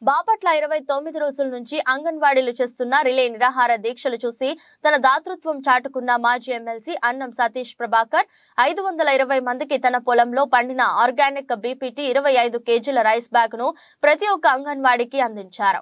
బాపట్ల ఇరవై తొమ్మిది రోజుల నుంచి అంగన్వాడీలు చేస్తున్న రిలే నిరాహార దీక్షలు చూసి తన దాతృత్వం చాటుకున్న మాజీ ఎమ్మెల్సీ అన్నం సతీష్ ప్రభాకర్ ఐదు వందల ఇరవై మందికి తన పొలంలో పండిన ఆర్గానిక్ బీపీటీ ఇరవై ఐదు కేజీల రైస్ బ్యాగ్ ను ప్రతి ఒక్క అంగన్వాడీకి అందించారు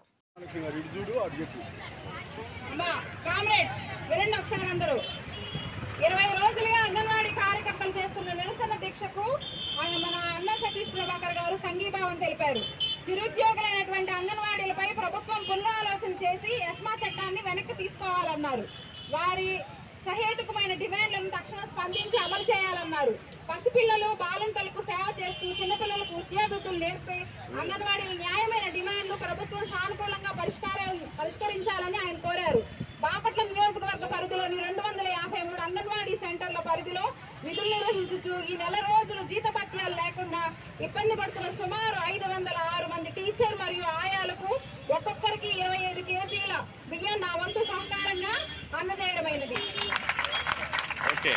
అమ్మా కామ్రేడ్స్ వినండి ఒకసారి అందరూ ఇరవై రోజులుగా అంగన్వాడీ కార్యకర్తలు చేస్తున్న నిరసన దీక్షకు ఆయన మన అన్న సతీష్ ప్రభాకర్ గారు సంఘీభావం తెలిపారు చిరుద్యోగులైనటువంటి అంగన్వాడీలపై ప్రభుత్వం పునరాలోచన చేసి ఎస్మా చట్టాన్ని వెనక్కి తీసుకోవాలన్నారు వారి సహేతుకమైన డిమాండ్లను తక్షణం స్పందించి అమలు చేయాలన్నారు పసిపిల్లలు బాలింతలకు సేవ చేస్తూ చిన్నపిల్లలకు ఉద్యోగులు నేర్పి అంగన్వాడీల న్యాయమైన డిమాండ్లు ప్రభుత్వం సానుకూలంగా పరిష్కారం పరిష్కరించాలని ఆయన కోరారు బాపట్ల నియోజకవర్గ పరిధిలోని రెండు వందల యాభై మూడు అంగన్వాడీ సెంటర్ల పరిధిలో విధులు నిర్వహించుచు ఈ నెల రోజులు జీతభత్యాలు లేకుండా ఇబ్బంది పడుతున్న సుమారు ఐదు వందల ఆరు మంది టీచర్ మరియు ఆయాలకు ఒక్కొక్కరికి ఇరవై ఐదు కేజీల బియ్యం నా వంతు సహకారంగా అందజేయడమైనది ఓకే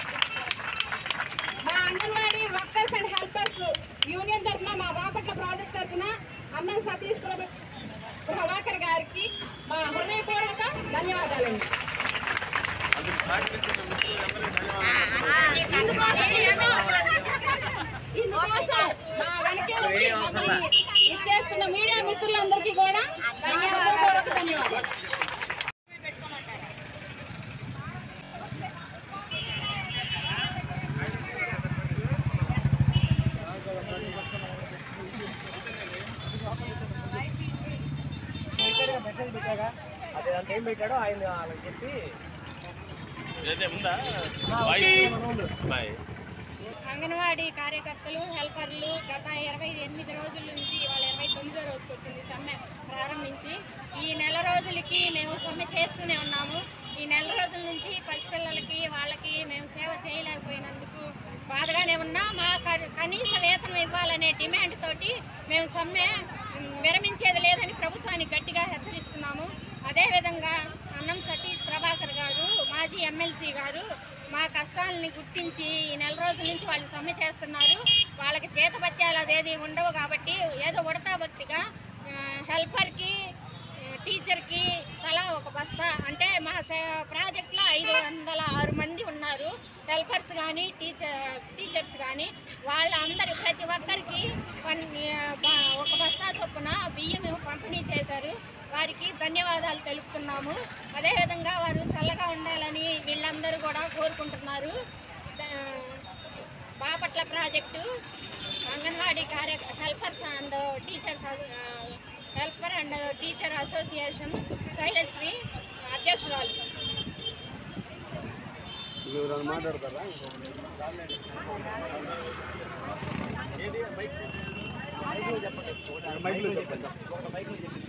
మా anganwadi workers and helpers union తరఫున మా బాపట్ల ప్రాజెక్ట్ తరఫున అన్నం సతీష్ ప్రభ- ప్రభాకర్ గారికి మా హృదయపూర్వక ధన్యవాదాలండి ఇందుకోసం మా వెనకే ఉండి మమ్మల్ని ఇచ్చేస్తున్న మీడియా మిత్రులందరికీ కూడా నా హృదయపూర్వక ధన్యవాదాలు మెసేజ్ పెట్టాగా అది అంత ఏం పెట్టాడో ఆయన వాళ్ళకి చెప్పి ఏదైతే ఉందా వాయిస్ బాయ్ అంగన్వాడీ కార్యకర్తలు హెల్పర్లు గత ఇరవై ఎనిమిది రోజుల నుంచి ఇవాళ ఇరవై తొమ్మిదో రోజుకి వచ్చింది సమ్మె ప్రారంభించి ఈ నెల రోజులకి మేము సమ్మె చేస్తూనే ఉన్నాము ఈ నెల రోజుల నుంచి పసిపిల్లలకి వాళ్ళకి మేము సేవ చేయలేకపోయినందుకు బాధగానే ఉన్నా మా కర్- కనీస వేతనం ఇవ్వాలనే డిమాండ్ తోటి మేము సమ్మె ఉమ్, విరమించేది లేదని ప్రభుత్వానికి గట్టిగా హెచ్చరిస్తున్నాము అదేవిధంగా అన్నం సతీష్ ప్రభాకర్ గారు మాజీ ఎమ్మెల్సీ గారు మా కష్టాలని గుర్తించి ఈ నెల రోజుల నుంచి వాళ్ళు సమ్మె చేస్తున్నారు వాళ్ళకి జీతభత్యాలు అదేది ఉండవు కాబట్టి ఏదో ఉడతా భక్తిగా ఆ, హెల్పర్కి ఆ, టీచర్కి తలా ఒక బస్తా అంటే మా స- ప్రాజెక్ట్లో ఐదు వందల ఆరు మంది ఉన్నారు హెల్పర్స్ కానీ టీచర్ టీచర్స్ కానీ వాళ్ళందరూ ప్రతి ఒక్కరికి వన్- ఆ, బ- ఒక బస్తా చొప్పున బియ్యం పంపిణీ చేశారు వారికి ధన్యవాదాలు తెలుపుతున్నాము అదేవిధంగా వారు చల్లగా ఉండాలని వీళ్ళందరూ కూడా కోరుకుంటున్నారు ద- బాపట్ల ప్రాజెక్టు అంగన్వాడీ కార్య helpers and teachers helper and teacher association Shailashri అధ్యక్షురాలు మాట్లాడతారా మైక్లో చెప్పండి మైక్లో చెప్పండి